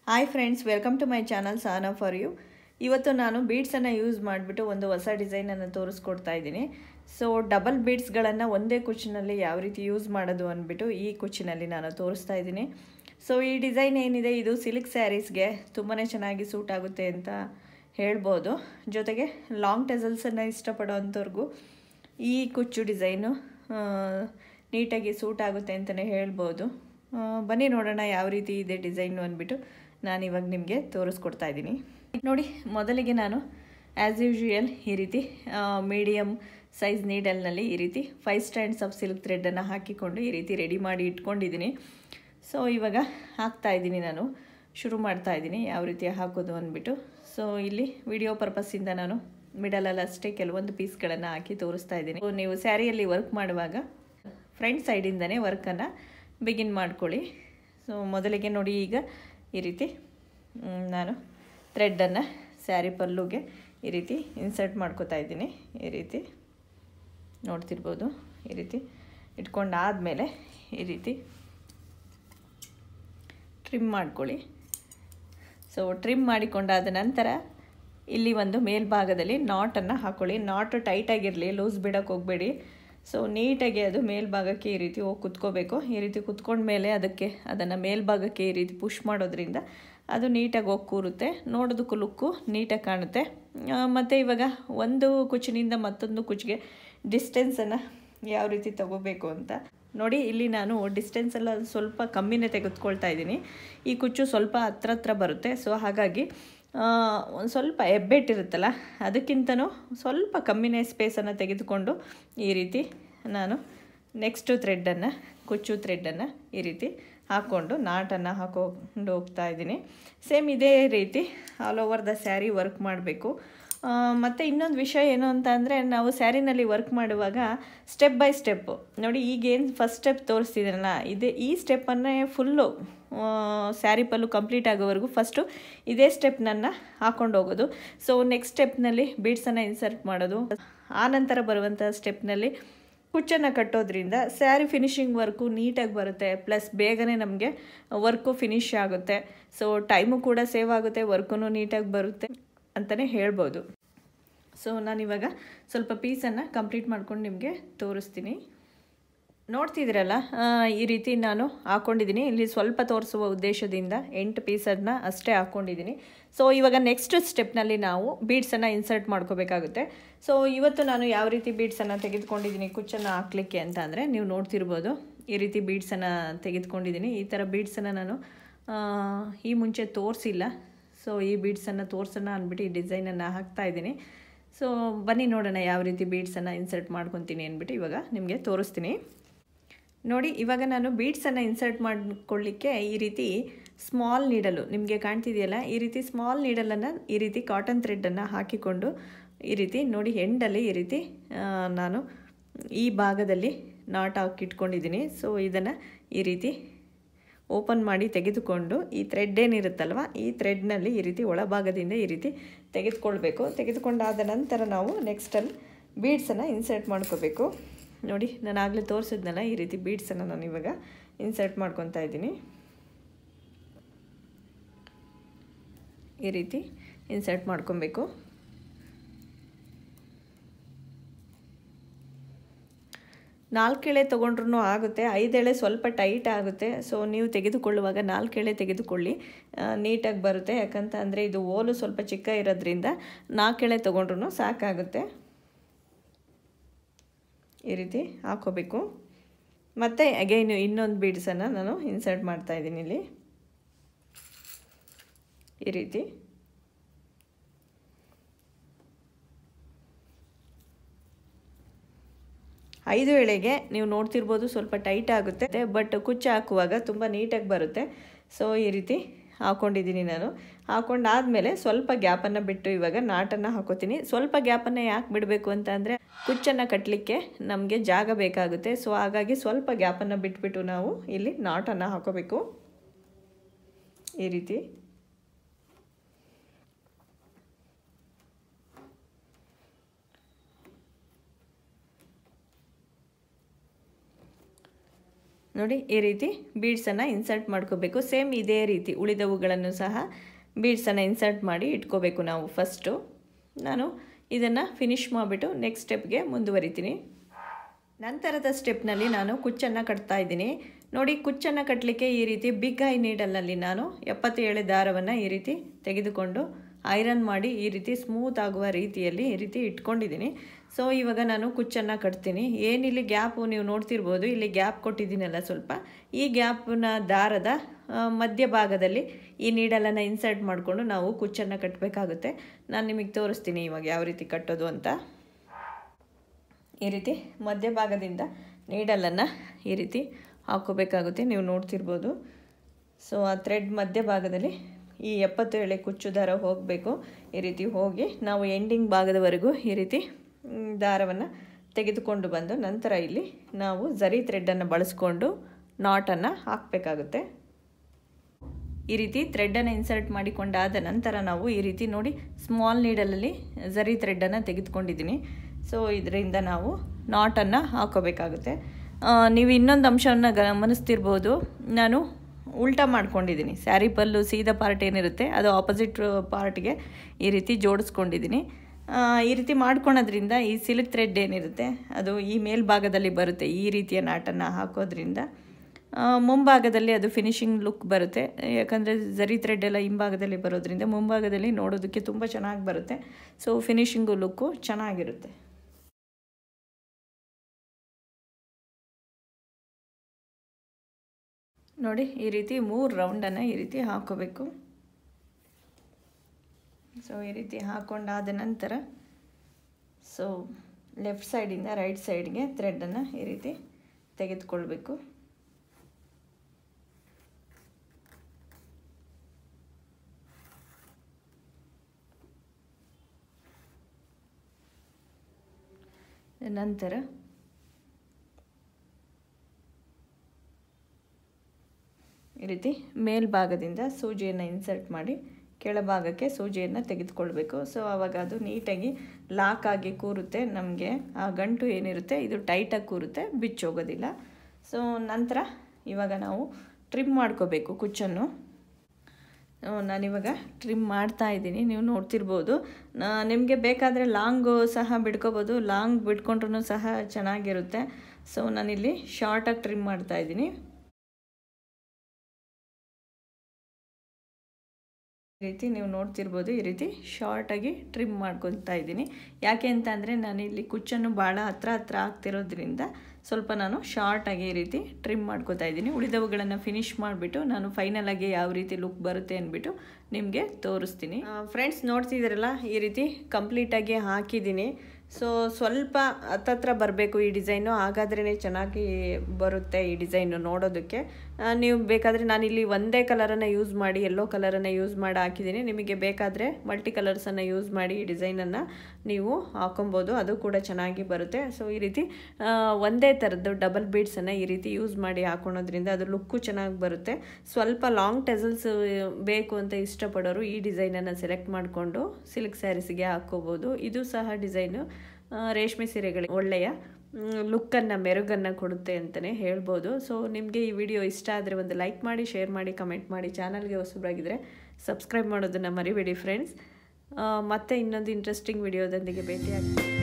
hi friends welcome to my channel Sana for you ಇವತ್ತು ನಾನು ಬೀಡ್ಸನ್ನು use ಮಾಡಿಬಿಟ್ಟು ಒಂದು ಹೊಸ ಡಿಸೈನನ್ನು ತೋರಿಸ್ಕೊಡ್ತಾ ಇದ್ದೀನಿ ಸೊ ಡಬಲ್ ಬೀಡ್ಸ್ಗಳನ್ನು ಒಂದೇ ಕುಚ್ಚಿನಲ್ಲಿ ಯಾವ ರೀತಿ ಯೂಸ್ ಮಾಡೋದು ಅಂದ್ಬಿಟ್ಟು ಈ ಕುಚ್ಚಿನಲ್ಲಿ ನಾನು ತೋರಿಸ್ತಾ ಇದ್ದೀನಿ ಸೊ ಈ ಡಿಸೈನ್ ಏನಿದೆ ಇದು ಸಿಲ್ಕ್ ಸ್ಯಾರೀಸ್ಗೆ ತುಂಬಾ ಚೆನ್ನಾಗಿ ಸೂಟ್ ಆಗುತ್ತೆ ಅಂತ ಹೇಳ್ಬೋದು ಜೊತೆಗೆ ಲಾಂಗ್ ಟೆಸಲ್ಸನ್ನು ಇಷ್ಟಪಡೋವಂಥವ್ರಿಗೂ ಈ ಕುಚ್ಚು ಡಿಸೈನು ನೀಟಾಗಿ ಸೂಟ್ ಆಗುತ್ತೆ ಅಂತಲೇ ಹೇಳ್ಬೋದು ಆ, ಬನ್ನಿ ನೋಡೋಣ ಯಾವ ರೀತಿ ಇದೆ ಡಿಸೈನು ಅಂದ್ಬಿಟ್ಟು ನಾನು ಇವಾಗ ನಿಮಗೆ ತೋರಿಸ್ಕೊಡ್ತಾ ಇದ್ದೀನಿ ನೋಡಿ ಮೊದಲಿಗೆ ನಾನು ಆ್ಯಸ್ ಯೂಶುವಲ್ ಈ ರೀತಿ ಮೀಡಿಯಮ್ ಸೈಜ್ ನೀಡಲ್ನಲ್ಲಿ ಈ ರೀತಿ ಫೈವ್ ಸ್ಟ್ಯಾಂಡ್ಸ್ ಆಫ್ ಸಿಲ್ಕ್ ಥ್ರೆಡನ್ನು ಹಾಕಿಕೊಂಡು ಈ ರೀತಿ ರೆಡಿ ಮಾಡಿ ಇಟ್ಕೊಂಡಿದ್ದೀನಿ ಸೊ ಇವಾಗ ಹಾಕ್ತಾ ಇದ್ದೀನಿ ನಾನು ಶುರು ಮಾಡ್ತಾ ಇದ್ದೀನಿ ಯಾವ ರೀತಿ ಹಾಕೋದು ಅಂದ್ಬಿಟ್ಟು ಸೊ ಇಲ್ಲಿ ವಿಡಿಯೋ ಪರ್ಪಸ್ಸಿಂದ ನಾನು ಮಿಡಲಲ್ಲಿ ಅಷ್ಟೇ ಕೆಲವೊಂದು ಪೀಸ್ಗಳನ್ನು ಹಾಕಿ ತೋರಿಸ್ತಾ ಇದ್ದೀನಿ ಸೊ ನೀವು ಸ್ಯಾರಿಯಲ್ಲಿ ವರ್ಕ್ ಮಾಡುವಾಗ ಫ್ರಂಟ್ ಸೈಡಿಂದನೇ ವರ್ಕನ್ನು ಬಿಗಿನ್ ಮಾಡ್ಕೊಳ್ಳಿ ಸೊ ಮೊದಲಿಗೆ ನೋಡಿ ಈಗ ಈ ರೀತಿ ಮ್, ನಾನು ಥ್ರೆಡ್ಡನ್ನು ಸ್ಯಾರಿ ಪಲ್ಲುಗೆ ಈ ರೀತಿ ಇನ್ಸರ್ಟ್ ಮಾಡ್ಕೋತಾ ಇದ್ದೀನಿ ಈ ರೀತಿ ನೋಡ್ತಿರ್ಬೋದು ಈ ರೀತಿ ಇಟ್ಕೊಂಡಾದಮೇಲೆ ಈ ರೀತಿ ಟ್ರಿಮ್ ಮಾಡ್ಕೊಳ್ಳಿ ಸೊ ಟ್ರಿಮ್ ಮಾಡಿಕೊಂಡಾದ ನಂತರ ಇಲ್ಲಿ ಒಂದು ಮೇಲ್ಭಾಗದಲ್ಲಿ ನಾಟನ್ನು ಹಾಕ್ಕೊಳ್ಳಿ ನಾಟ್ ಟೈಟಾಗಿರಲಿ ಲೂಸ್ ಬಿಡೋಕ್ಕೆ ಹೋಗಬೇಡಿ ಸೊ ನೀಟಾಗಿ ಅದು ಮೇಲ್ಭಾಗಕ್ಕೆ ಈ ರೀತಿ ಹೋಗಿ ಕುತ್ಕೋಬೇಕು ಈ ರೀತಿ ಕುತ್ಕೊಂಡ್ಮೇಲೆ ಅದಕ್ಕೆ ಅದನ್ನು ಮೇಲ್ಭಾಗಕ್ಕೆ ಈ ರೀತಿ ಪುಷ್ ಮಾಡೋದ್ರಿಂದ ಅದು ನೀಟಾಗಿ ಹೋಗಿ ಕೂರುತ್ತೆ ನೋಡೋದಕ್ಕೂ ಲುಕ್ಕು ನೀಟಾಗಿ ಕಾಣುತ್ತೆ ಮತ್ತು ಇವಾಗ ಒಂದು ಕುಚ್ಚಿನಿಂದ ಮತ್ತೊಂದು ಕುಚ್ಚಿಗೆ ಡಿಸ್ಟೆನ್ಸನ್ನು ಯಾವ ರೀತಿ ತಗೋಬೇಕು ಅಂತ ನೋಡಿ ಇಲ್ಲಿ ನಾನು ಡಿಸ್ಟೆನ್ಸ್ ಎಲ್ಲ ಸ್ವಲ್ಪ ಕಮ್ಮಿನೇ ತೆಗೆದುಕೊಳ್ತಾ ಇದ್ದೀನಿ ಈ ಕುಚ್ಚು ಸ್ವಲ್ಪ ಹತ್ರ ಹತ್ರ ಬರುತ್ತೆ ಸೊ ಹಾಗಾಗಿ ಒಂದು ಸ್ವಲ್ಪ ಹೆಬ್ಬೆಟ್ಟಿರುತ್ತಲ್ಲ ಅದಕ್ಕಿಂತನೂ ಸ್ವಲ್ಪ ಕಮ್ಮಿನೇ ಸ್ಪೇಸನ್ನು ತೆಗೆದುಕೊಂಡು ಈ ರೀತಿ ನಾನು ನೆಕ್ಸ್ಟು ಥ್ರೆಡ್ಡನ್ನು ಕುಚ್ಚು ಥ್ರೆಡ್ಡನ್ನು ಈ ರೀತಿ ಹಾಕ್ಕೊಂಡು ನಾಟನ್ನು ಹಾಕೊಂಡು ಹೋಗ್ತಾ ಇದ್ದೀನಿ ಸೇಮ್ ಇದೇ ರೀತಿ all over the sari work ಮಾಡಬೇಕು ಮತ್ತು ಇನ್ನೊಂದು ವಿಷಯ ಏನು ಅಂತ ಅಂದರೆ ನಾವು ಸ್ಯಾರಿನಲ್ಲಿ ವರ್ಕ್ ಮಾಡುವಾಗ ಸ್ಟೆಪ್ ಬೈ ಸ್ಟೆಪ್ಪು ನೋಡಿ ಈಗೇನು ಫಸ್ಟ್ ಸ್ಟೆಪ್ ತೋರಿಸ್ತಿದ್ದೀನಲ್ಲ ಇದೆ ಈ ಸ್ಟೆಪ್ಪನ್ನೇ ಫುಲ್ಲು ಸ್ಯಾರಿ ಪಲ್ಲು ಕಂಪ್ಲೀಟ್ ಆಗೋವರೆಗೂ ಫಸ್ಟು ಇದೇ ಸ್ಟೆಪ್ನನ್ನು ಹಾಕ್ಕೊಂಡು ಹೋಗೋದು ಸೊ ನೆಕ್ಸ್ಟ್ ಸ್ಟೆಪ್ನಲ್ಲಿ ಬೀಡ್ಸನ್ನು ಇನ್ಸರ್ಟ್ ಮಾಡೋದು ಆನಂತರ ಬರುವಂಥ ಸ್ಟೆಪ್ನಲ್ಲಿ ಕುಚ್ಚನ್ನು ಕಟ್ಟೋದ್ರಿಂದ ಸ್ಯಾರಿ ಫಿನಿಶಿಂಗ್ ವರ್ಕು ನೀಟಾಗಿ ಬರುತ್ತೆ ಪ್ಲಸ್ ಬೇಗನೆ ನಮಗೆ ವರ್ಕು ಫಿನಿಶ್ ಆಗುತ್ತೆ ಸೊ ಟೈಮು ಕೂಡ ಸೇವ್ ಆಗುತ್ತೆ ವರ್ಕು ನೀಟಾಗಿ ಬರುತ್ತೆ ಅಂತಲೇ ಹೇಳ್ಬೋದು ಸೊ ನಾನಿವಾಗ ಸ್ವಲ್ಪ ಪೀಸನ್ನು ಕಂಪ್ಲೀಟ್ ಮಾಡ್ಕೊಂಡು ನಿಮಗೆ ತೋರಿಸ್ತೀನಿ ನೋಡ್ತಿದ್ದೀರಲ್ಲ ಆ, ಈ ರೀತಿ ನಾನು ಹಾಕ್ಕೊಂಡಿದ್ದೀನಿ ಇಲ್ಲಿ ಸ್ವಲ್ಪ ತೋರಿಸುವ ಉದ್ದೇಶದಿಂದ ಎಂಟು ಪೀಸನ್ನು ಅಷ್ಟೇ ಹಾಕ್ಕೊಂಡಿದ್ದೀನಿ ಸೊ ಇವಾಗ ನೆಕ್ಸ್ಟ್ ಸ್ಟೆಪ್ನಲ್ಲಿ ನಾವು ಬೀಡ್ಸನ್ನು ಇನ್ಸರ್ಟ್ ಮಾಡ್ಕೋಬೇಕಾಗುತ್ತೆ ಸೊ ಇವತ್ತು ನಾನು ಯಾವ ರೀತಿ ಬೀಡ್ಸನ್ನು ತೆಗೆದುಕೊಂಡಿದ್ದೀನಿ ಕುಚ್ಚನ್ನು ಹಾಕ್ಲಿಕ್ಕೆ ಅಂತ ಅಂದರೆ ನೀವು ನೋಡ್ತಿರ್ಬೋದು ಈ ರೀತಿ ಬೀಡ್ಸನ್ನು ತೆಗೆದುಕೊಂಡಿದ್ದೀನಿ ಈ ಥರ ಬೀಡ್ಸನ್ನು ನಾನು ಆ, ಈ ಮುಂಚೆ ತೋರಿಸಿಲ್ಲ ಸೊ ಈ ಬೀಡ್ಸನ್ನು ತೋರ್ಸೋಣ ಅಂದ್ಬಿಟ್ಟು ಈ ಡಿಸೈನನ್ನು ಹಾಕ್ತಾ ಇದ್ದೀನಿ ಸೊ ಬನ್ನಿ ನೋಡೋಣ ಯಾವ ರೀತಿ ಬೀಡ್ಸನ್ನು ಇನ್ಸರ್ಟ್ ಮಾಡ್ಕೊತೀನಿ ಅಂದ್ಬಿಟ್ಟು ಇವಾಗ ನಿಮಗೆ ತೋರಿಸ್ತೀನಿ ನೋಡಿ ಇವಾಗ ನಾನು ಬೀಡ್ಸನ್ನು ಇನ್ಸರ್ಟ್ ಮಾಡ್ಕೊಳ್ಳಿಕ್ಕೆ ಈ ರೀತಿ ಸ್ಮಾಲ್ ನೀಡಲು ನಿಮಗೆ ಕಾಣ್ತಿದೆಯಲ್ಲ ಈ ರೀತಿ ಸ್ಮಾಲ್ ನೀಡಲನ್ನು ಈ ರೀತಿ ಕಾಟನ್ ಥ್ರೆಡ್ಡನ್ನು ಹಾಕಿಕೊಂಡು ಈ ರೀತಿ ನೋಡಿ ಎಂಡಲ್ಲಿ ಈ ರೀತಿ ಆ, ನಾನು ಈ ಭಾಗದಲ್ಲಿ ನಾಟ್ ಹಾಕಿಟ್ಕೊಂಡಿದ್ದೀನಿ ಸೊ ಇದನ್ನು ಈ ರೀತಿ ಓಪನ್ ಮಾಡಿ ತೆಗೆದುಕೊಂಡು ಈ ಥ್ರೆಡ್ ಏನಿರುತ್ತಲ್ವ ಈ ಥ್ರೆಡ್ನಲ್ಲಿ ಈ ರೀತಿ ಒಳಭಾಗದಿಂದ ಈ ರೀತಿ ತೆಗೆದುಕೊಳ್ಬೇಕು ತೆಗೆದುಕೊಂಡಾದ ನಂತರ ನಾವು ನೆಕ್ಸ್ಟಲ್ಲಿ ಬೀಡ್ಸನ್ನು ಇನ್ಸರ್ಟ್ ಮಾಡ್ಕೋಬೇಕು ನೋಡಿ ನಾನು ಆಗಲೇ ತೋರಿಸಿದ್ನಲ್ಲ ಈ ರೀತಿ ಬೀಡ್ಸನ್ನು ನಾನು ಇವಾಗ ಇನ್ಸರ್ಟ್ ಮಾಡ್ಕೊತಾ ಇದ್ದೀನಿ ಈ ರೀತಿ ಇನ್ಸರ್ಟ್ ಮಾಡ್ಕೊಬೇಕು ನಾಲ್ಕು ಎಳೆ ತೊಗೊಂಡ್ರೂ ಆಗುತ್ತೆ ಐದು ಎಳೆ ಸ್ವಲ್ಪ ಟೈಟ್ ಆಗುತ್ತೆ ಸೊ ನೀವು ತೆಗೆದುಕೊಳ್ಳುವಾಗ ನಾಲ್ಕು ಎಳೆ ತೆಗೆದುಕೊಳ್ಳಿ ಆ, ನೀಟಾಗಿ ಬರುತ್ತೆ ಯಾಕಂತ ಅಂದರೆ ಇದು ಓಲು ಸ್ವಲ್ಪ ಚಿಕ್ಕ ಇರೋದ್ರಿಂದ ನಾಲ್ಕು ಎಳೆ ತೊಗೊಂಡ್ರೂ ಸಾಕಾಗುತ್ತೆ ಈ ರೀತಿ ಹಾಕೋಬೇಕು ಮತ್ತು ಅಗೈನು ಇನ್ನೊಂದು ಬೀಡ್ಸನ್ನು ನಾನು ಇನ್ಸರ್ಟ್ ಮಾಡ್ತಾ ಇದ್ದೀನಿ ಇಲ್ಲಿ ಈ ರೀತಿ ಐದು ಎಳೆಗೆ ನೀವು ನೋಡ್ತಿರ್ಬೋದು ಸ್ವಲ್ಪ ಟೈಟ್ ಆಗುತ್ತೆ ಬಟ್ ಕುಚ್ಚು ಹಾಕುವಾಗ ತುಂಬ ನೀಟಾಗಿ ಬರುತ್ತೆ ಸೊ ಈ ರೀತಿ ಹಾಕ್ಕೊಂಡಿದ್ದೀನಿ ನಾನು ಹಾಕೊಂಡಾದ್ಮೇಲೆ ಸ್ವಲ್ಪ ಗ್ಯಾಪನ್ನು ಬಿಟ್ಟು ಇವಾಗ ನಾಟನ್ನು ಹಾಕೋತೀನಿ ಸ್ವಲ್ಪ ಗ್ಯಾಪನ್ನು ಯಾಕೆ ಬಿಡಬೇಕು ಅಂತ ಅಂದರೆ ಕುಚ್ಚನ್ನು ಕಟ್ಟಲಿಕ್ಕೆ ನಮಗೆ ಜಾಗ ಬೇಕಾಗುತ್ತೆ ಸೊ ಹಾಗಾಗಿ ಸ್ವಲ್ಪ ಗ್ಯಾಪನ್ನು ಬಿಟ್ಬಿಟ್ಟು ನಾವು ಇಲ್ಲಿ ನಾಟನ್ನು ಹಾಕೋಬೇಕು ಈ ರೀತಿ ನೋಡಿ ಈ ರೀತಿ ಬೀಡ್ಸನ್ನು ಇನ್ಸರ್ಟ್ ಮಾಡ್ಕೋಬೇಕು ಸೇಮ್ ಇದೇ ರೀತಿ ಉಳಿದವುಗಳನ್ನು ಸಹ ಬೀಡ್ಸನ್ನು ಇನ್ಸರ್ಟ್ ಮಾಡಿ ಇಟ್ಕೋಬೇಕು ನಾವು ಫಸ್ಟು ನಾನು ಇದನ್ನು ಫಿನಿಷ್ ಮಾಡಿಬಿಟ್ಟು ನೆಕ್ಸ್ಟ್ ಸ್ಟೆಪ್ಗೆ ಮುಂದುವರಿತೀನಿ ನಂತರದ ಸ್ಟೆಪ್ನಲ್ಲಿ ನಾನು ಕುಚ್ಚನ್ನು ಕಟ್ತಾ ಇದ್ದೀನಿ ನೋಡಿ ಕುಚ್ಚನ್ನು ಕಟ್ಟಲಿಕ್ಕೆ ಈ ರೀತಿ ಬಿಗ್ ಐ ನೀಡಲಲ್ಲಿ ನಾನು ಎಪ್ಪತ್ತೇಳು ದಾರವನ್ನು ಈ ರೀತಿ ತೆಗೆದುಕೊಂಡು ಐರನ್ ಮಾಡಿ ಈ ರೀತಿ ಸ್ಮೂತ್ ಆಗುವ ರೀತಿಯಲ್ಲಿ ಈ ರೀತಿ ಇಟ್ಕೊಂಡಿದ್ದೀನಿ ಸೊ ಇವಾಗ ನಾನು ಕುಚ್ಚನ್ನು ಕಟ್ತೀನಿ ಏನಿಲ್ಲಿ ಗ್ಯಾಪು ನೀವು ನೋಡ್ತಿರ್ಬೋದು ಇಲ್ಲಿ ಗ್ಯಾಪ್ ಕೊಟ್ಟಿದ್ದೀನಲ್ಲ ಸ್ವಲ್ಪ ಈ ಗ್ಯಾಪ್ನ ದಾರದ ಮಧ್ಯಭಾಗದಲ್ಲಿ ಈ ನೀಡಲನ್ನು ಇನ್ಸರ್ಟ್ ಮಾಡಿಕೊಂಡು ನಾವು ಕುಚ್ಚನ್ನು ಕಟ್ಟಬೇಕಾಗುತ್ತೆ ನಾನು ನಿಮಗೆ ತೋರಿಸ್ತೀನಿ ಇವಾಗ ಯಾವ ರೀತಿ ಕಟ್ಟೋದು ಅಂತ ಈ ರೀತಿ ಮಧ್ಯಭಾಗದಿಂದ ನೀಡಲನ್ನು ಈ ರೀತಿ ಹಾಕೋಬೇಕಾಗುತ್ತೆ ನೀವು ನೋಡ್ತಿರ್ಬೋದು ಸೊ ಆ ಥ್ರೆಡ್ ಮಧ್ಯಭಾಗದಲ್ಲಿ ಈ ಎಪ್ಪತ್ತು ಎಳೆ ಕುಚ್ಚು ದಾರ ಹೋಗಬೇಕು ಈ ರೀತಿ ಹೋಗಿ ನಾವು ಎಂಡಿಂಗ್ ಭಾಗದವರೆಗೂ ಈ ರೀತಿ ದಾರವನ್ನು ತೆಗೆದುಕೊಂಡು ಬಂದು ನಂತರ ಇಲ್ಲಿ ನಾವು ಜರಿ ಥ್ರೆಡ್ಡನ್ನು ಬಳಸ್ಕೊಂಡು ನಾಟನ್ನು ಹಾಕಬೇಕಾಗುತ್ತೆ ಈ ರೀತಿ ಥ್ರೆಡ್ಡನ್ನು ಇನ್ಸರ್ಟ್ ಮಾಡಿಕೊಂಡಾದ ನಂತರ ನಾವು ಈ ರೀತಿ ನೋಡಿ ಸ್ಮಾಲ್ ನೀಡಲಲ್ಲಿ ಜರಿ ಥ್ರೆಡ್ಡನ್ನು ತೆಗೆದುಕೊಂಡಿದ್ದೀನಿ ಸೊ ಇದರಿಂದ ನಾವು ನಾಟನ್ನು ಹಾಕೋಬೇಕಾಗುತ್ತೆ ನೀವು ಇನ್ನೊಂದು ಅಂಶವನ್ನು ಗಮನಿಸ್ತಿರ್ಬೋದು ನಾನು ಉಲ್ಟಾ ಮಾಡ್ಕೊಂಡಿದ್ದೀನಿ ಸ್ಯಾರಿ ಪಲ್ಲು ಸೀದಾ ಪಾರ್ಟ್ ಏನಿರುತ್ತೆ ಅದು ಆಪೋಸಿಟ್ ಪಾರ್ಟ್ಗೆ ಈ ರೀತಿ ಜೋಡಿಸ್ಕೊಂಡಿದ್ದೀನಿ ಈ ರೀತಿ ಮಾಡ್ಕೊಳೋದ್ರಿಂದ ಈ ಸಿಲ್ಕ್ ಥ್ರೆಡ್ ಏನಿರುತ್ತೆ ಅದು ಈ ಮೇಲ್ಭಾಗದಲ್ಲಿ ಬರುತ್ತೆ ಈ ರೀತಿಯ ನಾಟನ್ನು ಹಾಕೋದ್ರಿಂದ ಮುಂಭಾಗದಲ್ಲಿ ಅದು ಫಿನಿಶಿಂಗ್ ಲುಕ್ ಬರುತ್ತೆ ಯಾಕಂದರೆ ಜರಿ ಥ್ರೆಡ್ ಎಲ್ಲ ಹಿಂಭಾಗದಲ್ಲಿ ಬರೋದ್ರಿಂದ ಮುಂಭಾಗದಲ್ಲಿ ನೋಡೋದಕ್ಕೆ ತುಂಬ ಚೆನ್ನಾಗಿ ಬರುತ್ತೆ ಸೊ ಫಿನಿಶಿಂಗು ಲುಕ್ಕು ಚೆನ್ನಾಗಿರುತ್ತೆ ನೋಡಿ ಈ ರೀತಿ ಮೂರು ರೌಂಡನ್ನು ಈ ರೀತಿ ಹಾಕೋಬೇಕು ಸೊ ಈ ರೀತಿ ಹಾಕೊಂಡಾದ ನಂತರ ಸೊ ಲೆಫ್ಟ್ ಸೈಡಿಂದ ರೈಟ್ ಸೈಡ್ಗೆ ಥ್ರೆಡನ್ನು ಈ ರೀತಿ ತೆಗೆದುಕೊಳ್ಬೇಕು ನಂತರ ಈ ರೀತಿ ಮೇಲ್ಭಾಗದಿಂದ ಸೂಜಿಯನ್ನು ಇನ್ಸರ್ಟ್ ಮಾಡಿ ಕೆಳಭಾಗಕ್ಕೆ ಸೂಜಿಯನ್ನು ತೆಗೆದುಕೊಳ್ಬೇಕು ಸೊ ಆವಾಗ ಅದು ನೀಟಾಗಿ ಲಾಕ್ ಆಗಿ ಕೂರುತ್ತೆ ನಮಗೆ ಆ ಗಂಟು ಏನಿರುತ್ತೆ ಇದು ಟೈಟಾಗಿ ಕೂರುತ್ತೆ ಬಿಚ್ಚೋಗೋದಿಲ್ಲ ಸೊ ನಂತರ ಇವಾಗ ನಾವು ಟ್ರಿಮ್ ಮಾಡ್ಕೋಬೇಕು ಕುಚ್ಚನ್ನು ನಾನಿವಾಗ ಟ್ರಿಮ್ ಮಾಡ್ತಾ ಇದ್ದೀನಿ ನೀವು ನೋಡ್ತಿರ್ಬೋದು ನಿಮಗೆ ಬೇಕಾದರೆ ಲಾಂಗು ಸಹ ಬಿಡ್ಕೋಬೋದು ಲಾಂಗ್ ಬಿಟ್ಕೊಂಡ್ರೂ ಸಹ ಚೆನ್ನಾಗಿರುತ್ತೆ ಸೊ ನಾನಿಲ್ಲಿ ಶಾರ್ಟಾಗಿ ಟ್ರಿಮ್ ಮಾಡ್ತಾ ಇದ್ದೀನಿ ಈ ರೀತಿ ನೀವು ನೋಡ್ತಿರ್ಬೋದು ಈ ರೀತಿ ಶಾರ್ಟಾಗಿ ಟ್ರಿಮ್ ಮಾಡ್ಕೊತಾ ಇದ್ದೀನಿ ಯಾಕೆ ಅಂತ ಅಂದರೆ ನಾನು ಇಲ್ಲಿ ಕುಚ್ಚನ್ನು ಭಾಳ ಹತ್ರ ಹತ್ರ ಆಗ್ತಿರೋದ್ರಿಂದ ಸ್ವಲ್ಪ ನಾನು ಶಾರ್ಟಾಗಿ ಈ ರೀತಿ ಟ್ರಿಮ್ ಮಾಡ್ಕೊತಾ ಇದ್ದೀನಿ ಉಳಿದವುಗಳನ್ನು ಫಿನಿಷ್ ಮಾಡಿಬಿಟ್ಟು ನಾನು ಫೈನಲಾಗಿ ಯಾವ ರೀತಿ ಲುಕ್ ಬರುತ್ತೆ ಅಂದ್ಬಿಟ್ಟು ನಿಮಗೆ ತೋರಿಸ್ತೀನಿ ಫ್ರೆಂಡ್ಸ್ ನೋಡ್ತಿದ್ದೀರಲ್ಲ ಈ ರೀತಿ ಕಂಪ್ಲೀಟಾಗಿ ಹಾಕಿದ್ದೀನಿ ಸೊ ಸ್ವಲ್ಪ ಹತ್ತತ್ರ ಬರಬೇಕು ಈ ಡಿಸೈನು ಹಾಗಾದ್ರೇ ಚೆನ್ನಾಗಿ ಬರುತ್ತೆ ಈ ಡಿಸೈನು ನೋಡೋದಕ್ಕೆ ನೀವು ಬೇಕಾದರೆ ನಾನಿಲ್ಲಿ ಒಂದೇ ಕಲರನ್ನು ಯೂಸ್ ಮಾಡಿ ಎಲ್ಲೋ ಕಲರನ್ನು ಯೂಸ್ ಮಾಡಿ ಹಾಕಿದ್ದೀನಿ ನಿಮಗೆ ಬೇಕಾದರೆ ಮಲ್ಟಿ ಕಲರ್ಸನ್ನು ಯೂಸ್ ಮಾಡಿ ಈ ಡಿಸೈನನ್ನು ನೀವು ಹಾಕೊಬೋದು ಅದು ಕೂಡ ಚೆನ್ನಾಗಿ ಬರುತ್ತೆ ಸೊ ಈ ರೀತಿ ಒಂದೇ ಥರದ್ದು ಡಬಲ್ ಬೀಡ್ಸನ್ನು ಈ ರೀತಿ ಯೂಸ್ ಮಾಡಿ ಹಾಕೊಳೋದ್ರಿಂದ ಅದು ಲುಕ್ಕು ಚೆನ್ನಾಗಿ ಬರುತ್ತೆ ಸ್ವಲ್ಪ ಲಾಂಗ್ ಟೆಸಲ್ಸ್ ಬೇಕು ಅಂತ ಇಷ್ಟಪಡೋರು ಈ ಡಿಸೈನನ್ನು ಸೆಲೆಕ್ಟ್ ಮಾಡಿಕೊಂಡು ಸಿಲ್ಕ್ ಸ್ಯಾರೀಸ್ಗೆ ಹಾಕ್ಕೋಬೋದು ಇದು ಸಹ ಡಿಸೈನು ರೇಷ್ಮೆ ಸೀರೆಗಳಿಗೆ ಒಳ್ಳೆಯ ಲುಕ್ಕನ್ನು ಮೆರುಗನ್ನು ಕೊಡುತ್ತೆ ಅಂತಲೇ ಹೇಳ್ಬೋದು ಸೊ ನಿಮಗೆ ಈ ವಿಡಿಯೋ ಇಷ್ಟ ಆದರೆ ಒಂದು ಲೈಕ್ ಮಾಡಿ ಶೇರ್ ಮಾಡಿ ಕಮೆಂಟ್ ಮಾಡಿ ಚಾನಲ್ಗೆ ಹೊಸಬರಾಗಿದ್ದರೆ ಸಬ್ಸ್ಕ್ರೈಬ್ ಮಾಡೋದನ್ನು ಮರಿಬೇಡಿ ಫ್ರೆಂಡ್ಸ್ ಮತ್ತೆ ಇನ್ನೊಂದು ಇಂಟ್ರೆಸ್ಟಿಂಗ್ ವಿಡಿಯೋದೊಂದಿಗೆ ಭೇಟಿಯಾಗ್ತೀನಿ